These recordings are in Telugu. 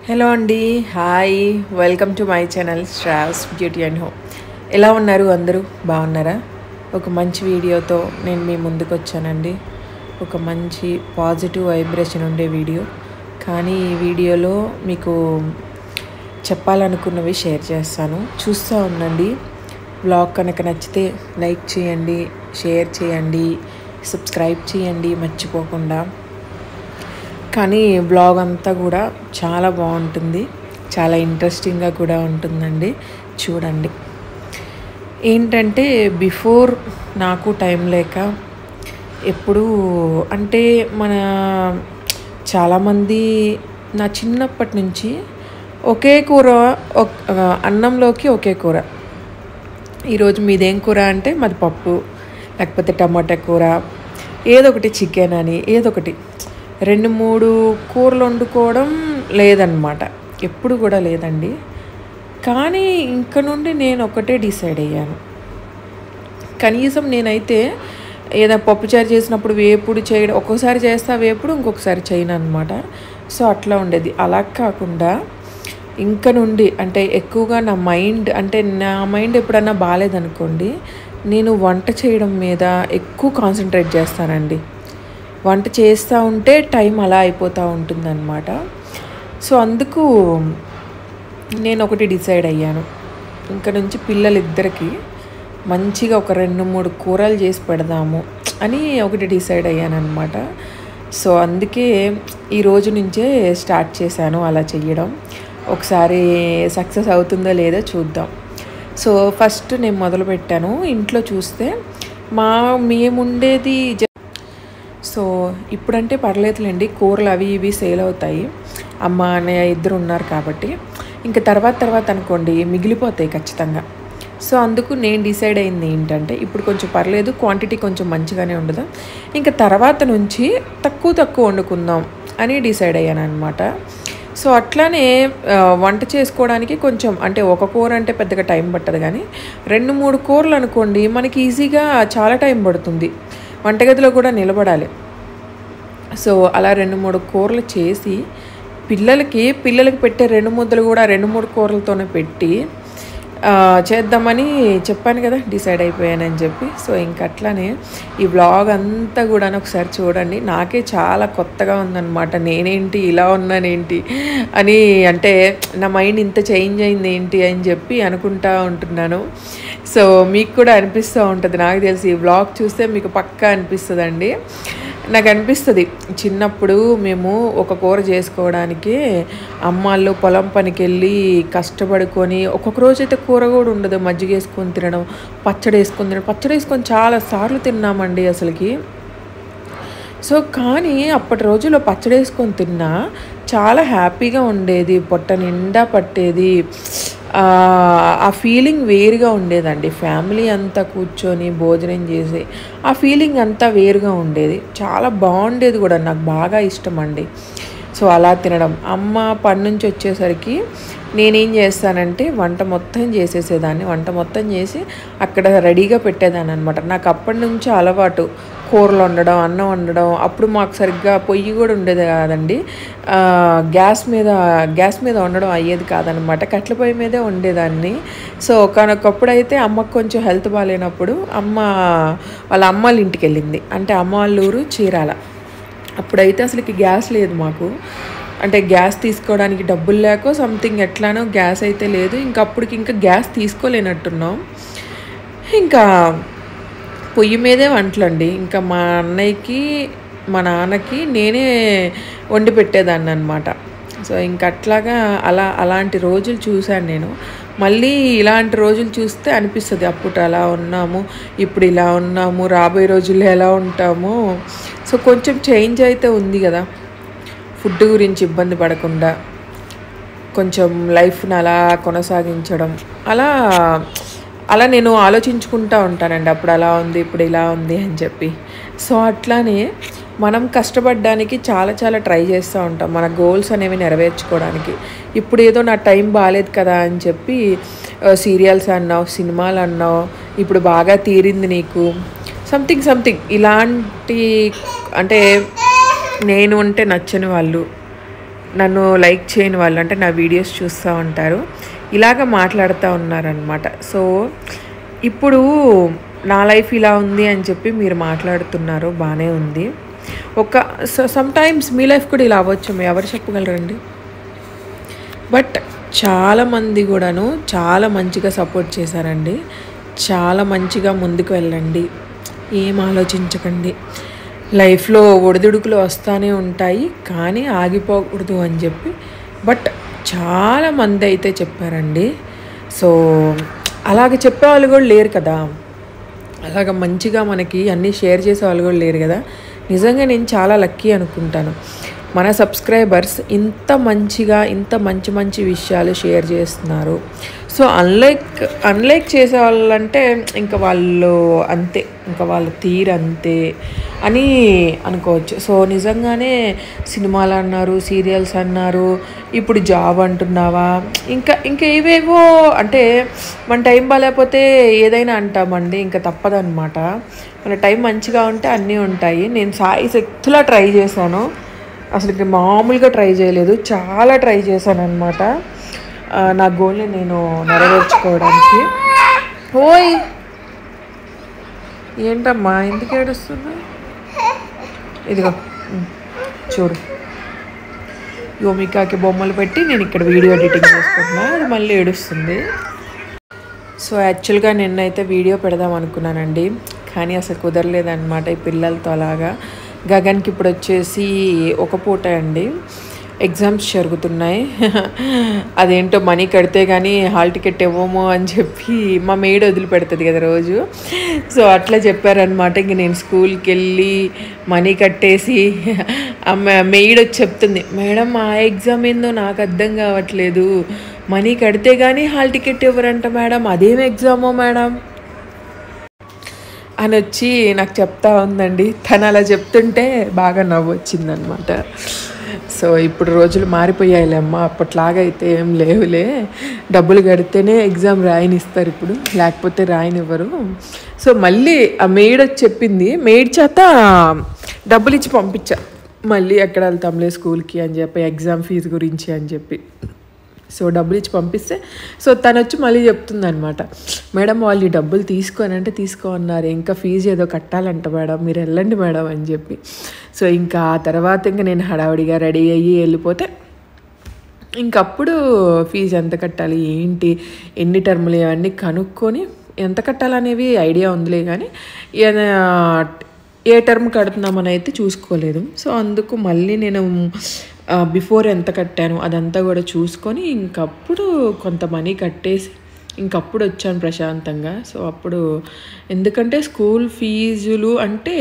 హలో అండి hi welcome to my channel స్ట్రాస్ బ్యూటీ అండ్ హోమ్ ఎలా ఉన్నారు అందరూ బాగున్నారా ఒక మంచి వీడియోతో నేను మీ ముందుకు వచ్చానండి ఒక మంచి పాజిటివ్ వైబ్రేషన్ ఉండే వీడియో కానీ ఈ వీడియోలో మీకు చెప్పాలనుకున్నవి షేర్ చేస్తాను చూస్తూ ఉండండి బ్లాగ్ కనుక నచ్చితే లైక్ చేయండి షేర్ చేయండి సబ్స్క్రైబ్ చేయండి మర్చిపోకుండా కానీ బ్లాగ్ అంతా కూడా చాలా బాగుంటుంది చాలా ఇంట్రెస్టింగ్గా కూడా ఉంటుందండి చూడండి ఏంటంటే బిఫోర్ నాకు టైం లేక ఎప్పుడు అంటే మన చాలామంది నా చిన్నప్పటి నుంచి ఒకే కూర ఒక్- అన్నంలోకి ఒకే కూర ఈరోజు మీదేం కూర అంటే మాది పప్పు లేకపోతే టమాటా కూర ఏదో ఒకటి చికెన్ అని ఏదో ఒకటి రెండు మూడు కూరలు వండుకోవడం లేదన్నమాట ఎప్పుడు కూడా లేదండి కానీ ఇంక నుండి నేను ఒకటే డిసైడ్ అయ్యాను కనీసం నేనైతే ఏదైనా పప్పుచారు చేసినప్పుడు వేపుడు చేయడం ఒక్కోసారి చేస్తా వేపుడు ఇంకొకసారి చేయను అనమాట సో అట్లా ఉండేది అలా కాకుండా ఇంక నుండి అంటే ఎక్కువగా నా మైండ్ అంటే నా మైండ్ ఎప్పుడన్నా బాగాలేదనుకోండి నేను వంట చేయడం మీద ఎక్కువ కాన్సన్ట్రేట్ చేస్తానండి వంట చేస్తూ ఉంటే టైం అలా అయిపోతూ ఉంటుందన్నమాట సో అందుకు నేను ఒకటి డిసైడ్ అయ్యాను ఇంక నుంచి పిల్లలిద్దరికి మంచిగా ఒక రెండు మూడు కూరలు చేసి పెడదాము అని ఒకటి డిసైడ్ అయ్యాను అనమాట సో అందుకే ఈ రోజు నుంచే స్టార్ట్ చేశాను అలా చెయ్యడం ఒకసారి సక్సెస్ అవుతుందో లేదో చూద్దాం సో ఫస్ట్ నేను మొదలు పెట్టాను ఇంట్లో చూస్తే మా మేముండేది జ- సో ఇప్పుడంటే పర్లేదులేండి కూరలు అవి ఇవి సేల్ అవుతాయి అమ్మ అన్నయ్య ఇద్దరు ఉన్నారు కాబట్టి ఇంకా తర్వాత తర్వాత అనుకోండి మిగిలిపోతాయి ఖచ్చితంగా సో అందుకు నేను డిసైడ్ అయింది ఏంటంటే ఇప్పుడు కొంచెం పర్లేదు క్వాంటిటీ కొంచెం మంచిగానే ఉండదు ఇంకా తర్వాత నుంచి తక్కువ తక్కువ వండుకుందాం అని డిసైడ్ అయ్యాను అనమాట సో అట్లానే ఆ, వంట చేసుకోవడానికి కొంచెం అంటే ఒక కూర అంటే పెద్దగా టైం పట్టదు కానీ రెండు మూడు కూరలు అనుకోండి మనకి ఈజీగా చాలా టైం పడుతుంది వంటగదిలో కూడా నిలబడాలి సో అలా రెండు మూడు కూరలు చేసి పిల్లలకి పిల్లలకి పెట్టే రెండు ముద్దలు కూడా రెండు మూడు కూరలతోనే పెట్టి ఆ, చేద్దామని చెప్పాను కదా డిసైడ్ అయిపోయానని చెప్పి సో ఇంక అట్లానే ఈ వ్లాగ్ అంతా కూడా ఒకసారి చూడండి నాకే చాలా కొత్తగా ఉందన్నమాట నేనేంటి ఇలా ఉన్నానేంటి అని అంటే నా మైండ్ ఇంత చేంజ్ అయింది ఏంటి అని చెప్పి అనుకుంటా ఉంటున్నాను సో మీకు కూడా అనిపిస్తూ ఉంటుంది నాకు తెలిసి ఈ వ్లాగ్ చూస్తే మీకు పక్కా అనిపిస్తుందండి నాకు అనిపిస్తుంది చిన్నప్పుడు మేము ఒక కూర చేసుకోవడానికి అమ్మాళ్ళు పొలం పనికి వెళ్ళి కష్టపడుకొని ఒక్కొక్క రోజు అయితే కూర కూడా ఉండదు మజ్జిగ వేసుకొని తినడం పచ్చడి వేసుకొని తినడం పచ్చడి వేసుకొని చాలా సార్లు తిన్నామండి అసలుకి సో కానీ అప్పటి రోజుల్లో పచ్చడి వేసుకొని తిన్నా చాలా హ్యాపీగా ఉండేది పొట్ట నిండా పట్టేది ఆ, ఆ ఫీలింగ్ వేరుగా ఉండేదండి ఫ్యామిలీ అంతా కూర్చొని భోజనం చేసి ఆ ఫీలింగ్ అంతా వేరుగా ఉండేది చాలా బాగుండేది కూడా నాకు బాగా ఇష్టం అండి సో అలా తినడం అమ్మ పని నుంచి వచ్చేసరికి నేనేం చేస్తానంటే వంట మొత్తం చేసేసేదాన్ని వంట మొత్తం చేసి అక్కడ రెడీగా పెట్టేదాన్ని అనమాట నాకు అప్పటి నుంచి అలవాటు కూరలు వండడం అన్నం వండడం అప్పుడు మాకు సరిగ్గా పొయ్యి కూడా ఉండేది కాదండి ఆ, గ్యాస్ మీద గ్యాస్ మీద వండడం అయ్యేది కాదనమాట కట్ల పొయ్యి మీదే వండేదాన్ని సో ఒకనొకప్పుడు అయితే అమ్మకు కొంచెం హెల్త్ బాగాలేనప్పుడు అమ్మ వాళ్ళ అమ్మ వాళ్ళ ఇంటికి వెళ్ళింది అంటే అమ్మ వాళ్ళ ఊరు చీరాల అప్పుడైతే అసలుకి గ్యాస్ లేదు మాకు అంటే గ్యాస్ తీసుకోవడానికి డబ్బులు లేకో సంథింగ్ ఎట్లానో గ్యాస్ అయితే లేదు ఇంకా అప్పటికి ఇంకా గ్యాస్ తీసుకోలేనట్టున్నాం ఇంకా పొయ్యి మీదే వంటలండి ఇంకా మా అన్నయ్యకి మా నాన్నకి నేనే వండి పెట్టేదాన్ని అనమాట సో ఇంక అట్లాగా అలా అలాంటి రోజులు చూశాను నేను మళ్ళీ ఇలాంటి రోజులు చూస్తే అనిపిస్తుంది అప్పుడు అలా ఉన్నాము ఇప్పుడు ఇలా ఉన్నాము రాబోయే రోజుల్లో ఎలా ఉంటామో సో కొంచెం చేంజ్ అయితే ఉంది కదా ఫుడ్ గురించి ఇబ్బంది పడకుండా కొంచెం లైఫ్ని అలా కొనసాగించడం అలా అలా నేను ఆలోచించుకుంటూ ఉంటానండి అప్పుడు అలా ఉంది ఇప్పుడు ఇలా ఉంది అని చెప్పి సో అట్లానే మనం కష్టపడడానికి చాలా చాలా ట్రై చేస్తూ ఉంటాం మన గోల్స్ అనేవి నెరవేర్చుకోవడానికి ఇప్పుడు ఏదో నా టైం బాగాలేదు కదా అని చెప్పి సీరియల్స్ అన్నావు సినిమాలు అన్నావు ఇప్పుడు బాగా తీరింది నీకు సంథింగ్ సంథింగ్ ఇలాంటి అంటే నేను అంటే నచ్చని వాళ్ళు నన్ను లైక్ చేయని వాళ్ళు అంటే నా వీడియోస్ చూస్తూ ఉంటారు ఇలాగ మాట్లాడుతూ ఉన్నారనమాట సో ఇప్పుడు నా లైఫ్ ఇలా ఉంది అని చెప్పి మీరు మాట్లాడుతున్నారు బాగానే ఉంది ఒక సమ్ టైమ్స్ మీ లైఫ్ కూడా ఇలా అవ్వచ్చు ఎవరు చెప్పగలరండి బట్ చాలామంది కూడాను చాలా మంచిగా సపోర్ట్ చేశారండి చాలా మంచిగా ముందుకు వెళ్ళండి ఏం ఆలోచించకండి లైఫ్లో ఒడిదుడుకులు వస్తూనే ఉంటాయి కానీ ఆగిపోకూడదు అని చెప్పి బట్ చాలా మంది అయితే చెప్పారండి సో అలాగ చెప్పేవాళ్ళు కూడా లేరు కదా అలాగ మంచిగా మనకి అన్నీ షేర్ చేసే వాళ్ళు కూడా లేరు కదా నిజంగా నేను చాలా లక్కీ అనుకుంటాను మన సబ్స్క్రైబర్స్ ఇంత మంచిగా ఇంత మంచి మంచి విషయాలు షేర్ చేస్తున్నారు సో అన్లైక్ అన్లైక్ చేసే వాళ్ళంటే ఇంకా వాళ్ళు అంతే ఇంకా వాళ్ళ తీరు అంతే అని అనుకోవచ్చు సో నిజంగానే సినిమాలు అన్నారు సీరియల్స్ అన్నారు ఇప్పుడు జాబ్ అంటున్నావా ఇంకా ఇంకా ఏవేవో అంటే మన టైం బాగాలేకపోతే ఏదైనా అంటామండి ఇంకా తప్పదనమాట మన టైం మంచిగా ఉంటే అన్నీ ఉంటాయి నేను సాయి శక్తులా ట్రై చేశాను అసలు మామూలుగా ట్రై చేయలేదు చాలా ట్రై చేశాను అనమాట నా గోల్ని నేను నెరవేర్చుకోవడానికి ఓయ్ ఏంటమ్మా ఎందుకు ఏడుస్తున్నా ఇదిగో ఉమ్, చూడు యోమికాకి బొమ్మలు పెట్టి నేను ఇక్కడ వీడియో ఎడిటింగ్ చేసుకుంటున్నా అది మళ్ళీ ఏడుస్తుంది సో యాక్చువల్గా నిన్నైతే వీడియో పెడదాం అనుకున్నానండి కానీ అసలు కుదరలేదన్నమాట ఈ పిల్లలతో అలాగా గగన్కి ఇప్పుడు వచ్చేసి ఒక పూట అండి ఎగ్జామ్స్ జరుగుతున్నాయి అదేంటో మనీ కడితే కానీ హాల్ టికెట్ ఇవ్వము అని చెప్పి మా మేడ్ వదిలిపెడుతుంది కదా రోజు సో అట్లా చెప్పారనమాట ఇంక నేను స్కూల్కి వెళ్ళి మనీ కట్టేసి అమ్మ మెయిడ్ వచ్చి చెప్తుంది మేడం ఆ ఎగ్జామ్ ఏందో నాకు అర్థం కావట్లేదు మనీ కడితే కానీ హాల్ టికెట్ ఇవ్వరంట మేడం అదేం ఎగ్జామో మేడం అని వచ్చి నాకు చెప్తా ఉందండి తను అలా చెప్తుంటే బాగా నవ్వు వచ్చిందనమాట సో ఇప్పుడు రోజులు మారిపోయాయిలే అమ్మ అప్పట్లాగా అయితే ఏం లేవులే డబ్బులు కడితేనే ఎగ్జామ్ రాయనిస్తారు ఇప్పుడు లేకపోతే రాయనివ్వరు సో మళ్ళీ ఆ మెయిడ్ వచ్చి చెప్పింది మెయిడ్ చేత డబ్బులు ఇచ్చి పంపించా మళ్ళీ ఎక్కడ వెళ్తాంలే స్కూల్కి అని చెప్పి ఎగ్జామ్ ఫీజు గురించి అని చెప్పి సో డబ్బులు ఇచ్చి పంపిస్తే సో తను వచ్చి మళ్ళీ చెప్తుంది అనమాట మేడం వాళ్ళు ఈ డబ్బులు తీసుకొని అంటే తీసుకో అన్నారు ఇంకా ఫీజు ఏదో కట్టాలంట మేడం మీరు వెళ్ళండి మేడం అని చెప్పి సో ఇంకా ఆ తర్వాత ఇంకా నేను హడావుడిగా రెడీ అయ్యి వెళ్ళిపోతే ఇంకప్పుడు ఫీజు ఎంత కట్టాలి ఏంటి ఎన్ని టర్ములు ఇవన్నీ కనుక్కొని ఎంత కట్టాలనేవి ఐడియా ఉందిలే కానీ ఏ- ఏ టర్మ్ కడుతున్నామని అయితే చూసుకోలేదు సో అందుకు మళ్ళీ నేను బిఫోర్ ఎంత కట్టాను అదంతా కూడా చూసుకొని ఇంకప్పుడు కొంత మనీ కట్టేసి ఇంకప్పుడు వచ్చాను ప్రశాంతంగా సో అప్పుడు ఎందుకంటే స్కూల్ ఫీజులు అంటే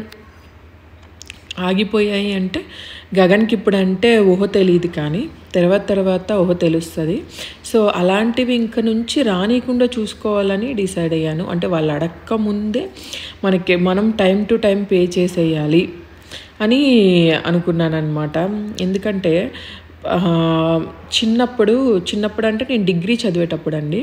ఆగిపోయాయి అంటే గగన్కి ఇప్పుడు అంటే ఊహ తెలియదు కానీ తర్వాత తర్వాత ఊహ తెలుస్తుంది సో అలాంటివి ఇంక నుంచి రానియకుండా చూసుకోవాలని డిసైడ్ అయ్యాను అంటే వాళ్ళు అడక్క ముందే మనకి మనం టైం టు టైం పే చేసేయాలి అని అనుకున్నాను అనమాట ఎందుకంటే ఆ, చిన్నప్పుడు చిన్నప్పుడు అంటే నేను డిగ్రీ చదివేటప్పుడు అండి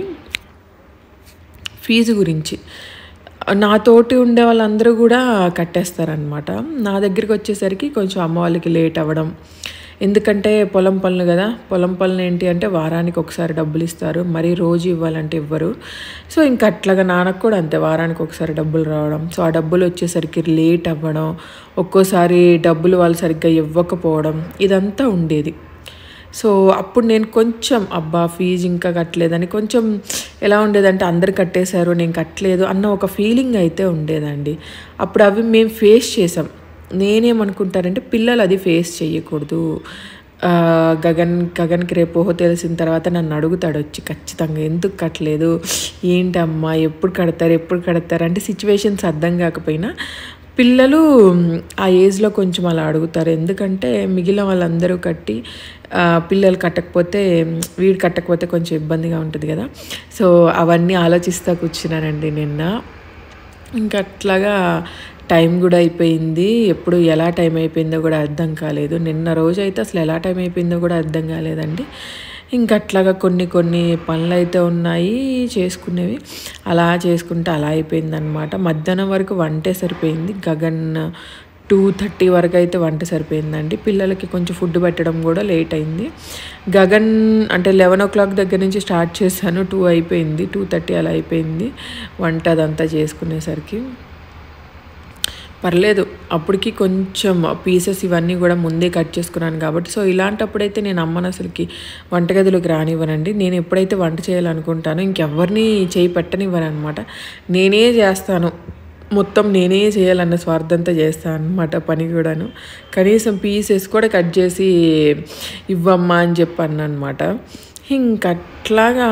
ఫీజు గురించి నాతోటి ఉండే వాళ్ళందరూ కూడా కట్టేస్తారనమాట నా దగ్గరికి వచ్చేసరికి కొంచెం అమ్మ వాళ్ళకి లేట్ అవ్వడం ఎందుకంటే పొలం పనులు కదా పొలం పనులు ఏంటి అంటే వారానికి ఒకసారి డబ్బులు ఇస్తారు మరి రోజు ఇవ్వాలంటే ఇవ్వరు సో ఇంకా అట్లాగా నాన్నకు కూడా అంతే వారానికి ఒకసారి డబ్బులు రావడం సో ఆ డబ్బులు వచ్చేసరికి లేట్ అవ్వడం ఒక్కోసారి డబ్బులు వాళ్ళు సరిగ్గా ఇవ్వకపోవడం ఇదంతా ఉండేది సో అప్పుడు నేను కొంచెం అబ్బా ఫీజు ఇంకా కట్టలేదని కొంచెం ఎలా ఉండేదంటే అందరు కట్టేశారు నేను కట్టలేదు అన్న ఒక ఫీలింగ్ అయితే ఉండేదండి అప్పుడు అవి మేము ఫేస్ చేసాం నేనేమనుకుంటానంటే పిల్లలు అది ఫేస్ చేయకూడదు ఆ, గగన్ గగన్కి రేపు ఊహ తెలిసిన తర్వాత నన్ను అడుగుతాడు వచ్చి ఖచ్చితంగా ఎందుకు కట్టలేదు ఏంటమ్మా ఎప్పుడు కడతారు ఎప్పుడు కడతారు అంటే సిచ్యువేషన్స్ అర్థం కాకపోయినా పిల్లలు ఆ ఏజ్లో కొంచెం అలా అడుగుతారు ఎందుకంటే మిగిలిన వాళ్ళందరూ కట్టి ఆ, పిల్లలు కట్టకపోతే వీడు కట్టకపోతే కొంచెం ఇబ్బందిగా ఉంటుంది కదా సో అవన్నీ ఆలోచిస్తూ కూర్చున్నానండి నిన్న ఇంకా అట్లాగా టైం కూడా అయిపోయింది ఎప్పుడు ఎలా టైం అయిపోయిందో కూడా అర్థం కాలేదు నిన్న రోజు అయితే అసలు ఎలా టైం అయిపోయిందో కూడా అర్థం కాలేదండి ఇంకా అట్లాగా కొన్ని కొన్ని పనులు అయితే ఉన్నాయి చేసుకునేవి అలా చేసుకుంటే అలా అయిపోయింది అనమాట మధ్యాహ్నం వరకు వంటే సరిపోయింది గగన్ టూ థర్టీ వరకు అయితే వంట సరిపోయిందండి పిల్లలకి కొంచెం ఫుడ్ పెట్టడం కూడా లేట్ అయింది గగన్ అంటే లెవెన్ ఓ క్లాక్ దగ్గర నుంచి స్టార్ట్ చేశాను టూ అయిపోయింది టూ థర్టీ అలా అయిపోయింది వంట అదంతా చేసుకునేసరికి పర్లేదు అప్పటికి కొంచెం పీసెస్ ఇవన్నీ కూడా ముందే కట్ చేసుకున్నాను కాబట్టి సో ఇలాంటప్పుడైతే నేను అమ్మను అసలుకి వంటగదిలోకి రానివ్వనండి నేను ఎప్పుడైతే వంట చేయాలనుకుంటానో ఇంకెవరిని చేయి పెట్టనివ్వను అనమాట నేనే చేస్తాను మొత్తం నేనే చేయాలన్న స్వార్థంతో చేస్తాను అనమాట పని కూడాను కనీసం పీసెస్ కూడా కట్ చేసి ఇవ్వమ్మా అని చెప్పాను అనమాట ఇంకట్లాగా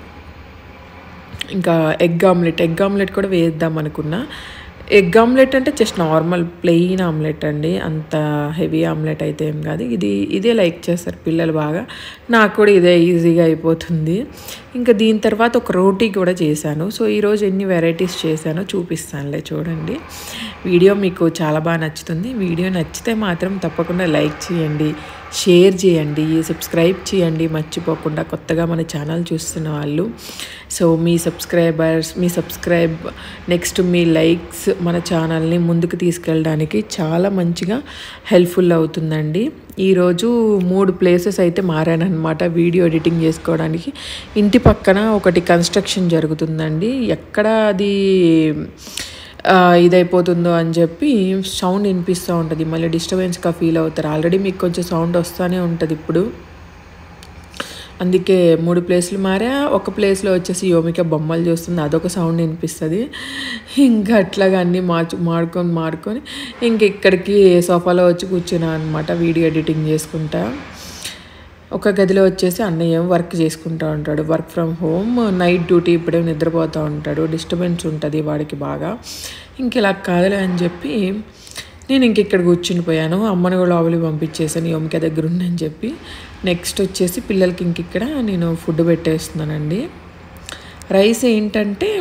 ఇంకా ఎగ్ ఆమ్లెట్ ఎగ్ ఆమ్లెట్ కూడా వేద్దాం అనుకున్నా ఎగ్ ఆమ్లెట్ అంటే జస్ట్ నార్మల్ ప్లెయిన్ ఆమ్లెట్ అండి అంత హెవీ ఆమ్లెట్ అయితే ఏం కాదు ఇది ఇదే లైక్ చేస్తారు పిల్లలు బాగా నాకు కూడా ఇదే ఈజీగా అయిపోతుంది ఇంకా దీని తర్వాత ఒక రోటీ కూడా చేశాను సో ఈరోజు ఎన్ని వెరైటీస్ చేశానో చూపిస్తానులే చూడండి వీడియో మీకు చాలా బాగా నచ్చుతుంది వీడియో నచ్చితే మాత్రం తప్పకుండా లైక్ చేయండి షేర్ చేయండి సబ్స్క్రైబ్ చేయండి మర్చిపోకుండా కొత్తగా మన ఛానల్ చూస్తున్న వాళ్ళు సో మీ సబ్స్క్రైబర్స్ మీ సబ్స్క్రైబ్ నెక్స్ట్ మీ లైక్స్ మన ఛానల్ని ముందుకు తీసుకెళ్ళడానికి చాలా మంచిగా హెల్ప్ఫుల్ అవుతుందండి ఈరోజు మూడు ప్లేసెస్ అయితే మారానమాట వీడియో ఎడిటింగ్ చేసుకోవడానికి ఇంటి పక్కన ఒకటి కన్స్ట్రక్షన్ జరుగుతుందండి ఎక్కడ అది ఆ, ఇదైపోతుందో అని చెప్పి సౌండ్ వినిపిస్తూ ఉంటుంది మళ్ళీ డిస్టర్బెన్స్గా ఫీల్ అవుతారు ఆల్రెడీ మీకు కొంచెం సౌండ్ వస్తూనే ఉంటుంది ఇప్పుడు అందుకే మూడు ప్లేస్లు మారా ఒక ప్లేస్లో వచ్చేసి యోమిక బొమ్మలు చూస్తుంది అదొక సౌండ్ వినిపిస్తుంది ఇంకా అట్లాగా అన్నీ మార్చు మాడుకొని మాడుకొని ఇంక ఇక్కడికి సోఫాలో వచ్చి కూర్చున్నా అనమాట వీడియో ఎడిటింగ్ చేసుకుంటా ఒక గదిలో వచ్చేసి అన్నయ్య ఏం వర్క్ చేసుకుంటూ ఉంటాడు work from home night duty ఇప్పుడే నిద్రపోతూ ఉంటాడు డిస్టర్బెన్స్ ఉంటుంది వాడికి బాగా ఇంక ఇలా కాదులే అని చెప్పి నేను ఇంక ఇక్కడ కూర్చుని పోయాను అమ్మని కూడా లోపలికి పంపించేసాను యోమిక దగ్గర ఉందని చెప్పి నెక్స్ట్ వచ్చేసి పిల్లలకి ఇంక ఇక్కడ నేను ఫుడ్ పెట్టేస్తున్నానండి రైస్ ఏంటంటే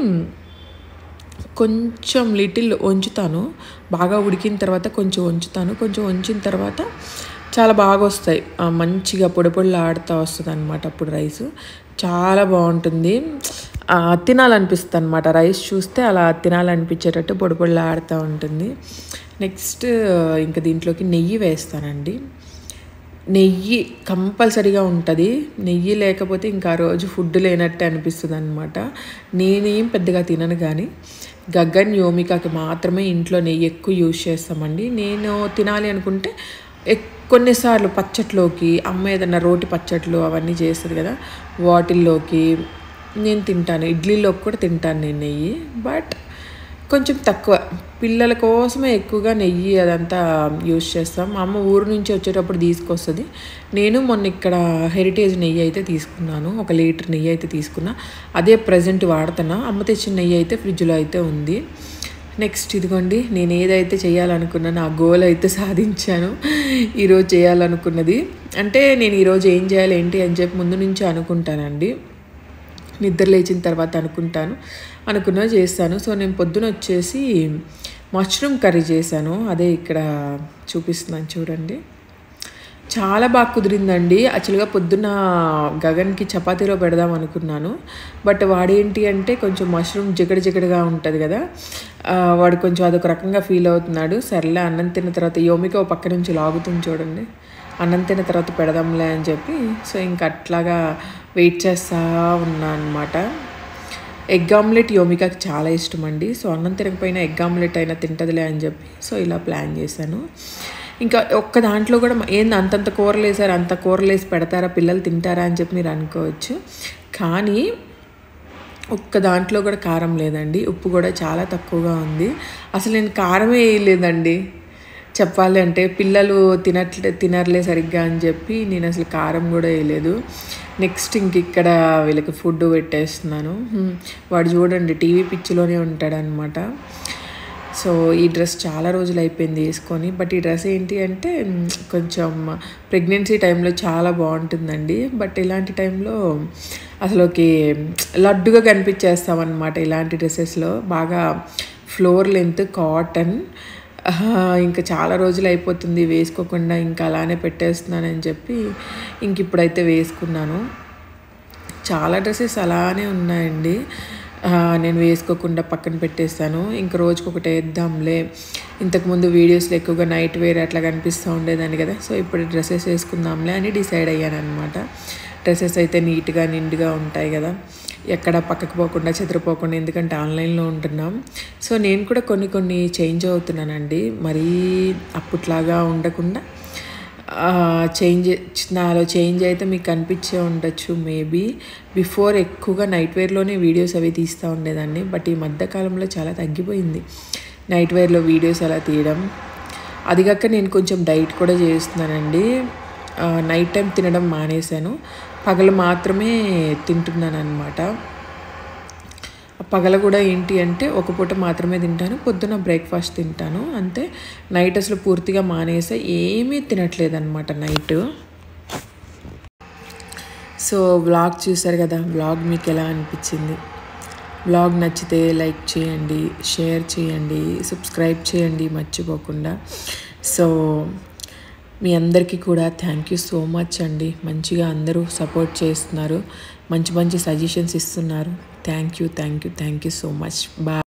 కొంచెం లిటిల్ వంచుతాను బాగా ఉడికిన తర్వాత కొంచెం వంచుతాను కొంచెం వంచిన తర్వాత చాలా బాగా వస్తాయి ఆ, మంచిగా పొడి పొడిలా ఆడుతూ వస్తుంది అనమాట అప్పుడు రైస్ చాలా బాగుంటుంది ఆ, తినాలనిపిస్తుంది అనమాట రైస్ చూస్తే అలా తినాలనిపించేటట్టు పొడి పొడిలా ఆడుతూ ఉంటుంది నెక్స్ట్ ఇంకా దీంట్లోకి నెయ్యి వేస్తానండి నెయ్యి కంపల్సరీగా ఉంటుంది నెయ్యి లేకపోతే ఇంకా ఆ రోజు ఫుడ్ లేనట్టే అనిపిస్తుంది అనమాట నేనేం పెద్దగా తినను కానీ గగ్గన్ యోమికాకి మాత్రమే ఇంట్లో నెయ్యి ఎక్కువ యూజ్ చేస్తామండి నేను తినాలి అనుకుంటే ఎక్- కొన్నిసార్లు పచ్చట్లోకి అమ్మ ఏదన్నా రోటి పచ్చట్లు అవన్నీ చేస్తుంది కదా వాటిల్లోకి నేను తింటాను ఇడ్లీలోకి కూడా తింటాను నేను నెయ్యి బట్ కొంచెం తక్కువ పిల్లల కోసమే ఎక్కువగా నెయ్యి అదంతా యూజ్ చేస్తాం మా అమ్మ ఊరు నుంచి వచ్చేటప్పుడు తీసుకొస్తుంది నేను మొన్న ఇక్కడ హెరిటేజ్ నెయ్యి అయితే తీసుకున్నాను ఒక లీటర్ నెయ్యి అయితే తీసుకున్నా అదే ప్రజెంట్ వాడుతున్నా అమ్మ తెచ్చిన నెయ్యి అయితే ఫ్రిడ్జ్లో అయితే ఉంది నెక్స్ట్ ఇదిగోండి నేను ఏదైతే చేయాలనుకున్నానో ఆ గోల్ అయితే సాధించాను ఈరోజు చేయాలనుకున్నది అంటే నేను ఈరోజు ఏం చేయాలి ఏంటి అని చెప్పి ముందు నుంచి అనుకుంటానండి నిద్ర లేచిన తర్వాత అనుకుంటాను అనుకున్నా చేస్తాను సో నేను పొద్దున వచ్చేసి మష్రూమ్ కర్రీ చేశాను అదే ఇక్కడ చూపిస్తున్నాను చూడండి చాలా బాగా కుదిరిందండి యాక్చువల్గా పొద్దున్న గగన్కి చపాతీలో పెడదాం అనుకున్నాను బట్ వాడేంటి అంటే కొంచెం మష్రూమ్ జిగడ జిగడగా ఉంటుంది కదా ఆ, వాడు కొంచెం అదొక రకంగా ఫీల్ అవుతున్నాడు సర్లే అన్నం తిన్న తర్వాత యోమిక ఓ పక్క నుంచి లాగుతుంది చూడండి అన్నం తిన్న తర్వాత పెడదాంలే అని చెప్పి సో ఇంక అట్లాగా వెయిట్ చేస్తా ఉన్నా అనమాట ఎగ్ ఆమ్లెట్ యోమికాకి చాలా ఇష్టం అండి సో అన్నం తినకపోయినా ఎగ్ ఆమ్లెట్ అయినా తింటదిలే అని చెప్పి సో ఇలా ప్లాన్ చేశాను ఇంకా ఒక్క దాంట్లో కూడా ఏంది అంతంత కూరలు వేసారు అంత కూరలు వేసి పెడతారా పిల్లలు తింటారా అని చెప్పి మీరు అనుకోవచ్చు కానీ ఒక్క దాంట్లో కూడా కారం లేదండి ఉప్పు కూడా చాలా తక్కువగా ఉంది అసలు నేను కారమే వేయలేదండి చెప్పాలి అంటే పిల్లలు తినట్లే తినర్లే సరిగ్గా అని చెప్పి నేను అసలు కారం కూడా వేయలేదు నెక్స్ట్ ఇంక ఇక్కడ వీళ్ళకి ఫుడ్ పెట్టేస్తున్నాను హ్మ్. వాడు చూడండి టీవీ పిచ్చిలోనే ఉంటాడనమాట సో ఈ డ్రెస్ చాలా రోజులు అయిపోయింది వేసుకొని బట్ ఈ డ్రెస్ ఏంటి అంటే మ్, కొంచెం ప్రెగ్నెన్సీ టైంలో చాలా బాగుంటుందండి బట్ ఇలాంటి టైంలో అసలుకి లడ్డుగా కనిపించేస్తామన్నమాట ఇలాంటి డ్రెస్సెస్లో బాగా ఫ్లోర్ లెంత్ కాటన్ ఇంకా చాలా రోజులు అయిపోతుంది వేసుకోకుండా ఇంకా అలానే పెట్టేస్తున్నానని చెప్పి ఇంక ఇప్పుడైతే వేసుకున్నాను చాలా డ్రెస్సెస్ అలానే ఉన్నాయండి ఆ, నేను వేసుకోకుండా పక్కన పెట్టేస్తాను ఇంక రోజుకి ఒకటి వేద్దాంలే ఇంతకుముందు వీడియోస్లో ఎక్కువగా నైట్ వేర్ అట్లా కనిపిస్తూ ఉండేదాన్ని కదా సో ఇప్పుడు డ్రెస్సెస్ వేసుకుందాంలే అని డిసైడ్ అయ్యాను అనమాట డ్రెస్సెస్ అయితే నీట్గా నిండుగా ఉంటాయి కదా ఎక్కడ పక్కకు పోకుండా చెదిరిపోకుండా ఎందుకంటే ఆన్లైన్లో ఉంటున్నాం సో నేను కూడా కొన్ని కొన్ని చేంజ్ అవుతున్నానండి మరీ అప్పట్లాగా ఉండకుండా చేంజ్ నాలో చేంజ్ అయితే మీకు కనిపించే ఉండొచ్చు మేబీ బిఫోర్ ఎక్కువగా నైట్ వేర్లోనే వీడియోస్ అవి తీస్తూ ఉండేదాన్ని బట్ ఈ మధ్యకాలంలో చాలా తగ్గిపోయింది నైట్ వేర్లో వీడియోస్ అలా తీయడం అది కాక నేను కొంచెం డైట్ కూడా చేస్తున్నానండి నైట్ టైం తినడం మానేశాను పగలు మాత్రమే తింటున్నాను అనమాట పగల కూడా ఏంటి అంటే ఒక పూట మాత్రమే తింటాను పొద్దున బ్రేక్ఫాస్ట్ తింటాను అంతే నైట్ అసలు పూర్తిగా మానేసా ఏమీ తినట్లేదు అనమాట నైట్ సో వ్లాగ్ చూసారు కదా వ్లాగ్ మీకు ఎలా అనిపించింది వ్లాగ్ నచ్చితే లైక్ చేయండి షేర్ చేయండి సబ్స్క్రైబ్ చేయండి మర్చిపోకుండా సో మీ అందరికీ కూడా థ్యాంక్ యూ సో మచ్ అండి మంచిగా అందరూ సపోర్ట్ చేస్తున్నారు మంచి మంచి సజెషన్స్ ఇస్తున్నారు thank you thank you thank you so much bye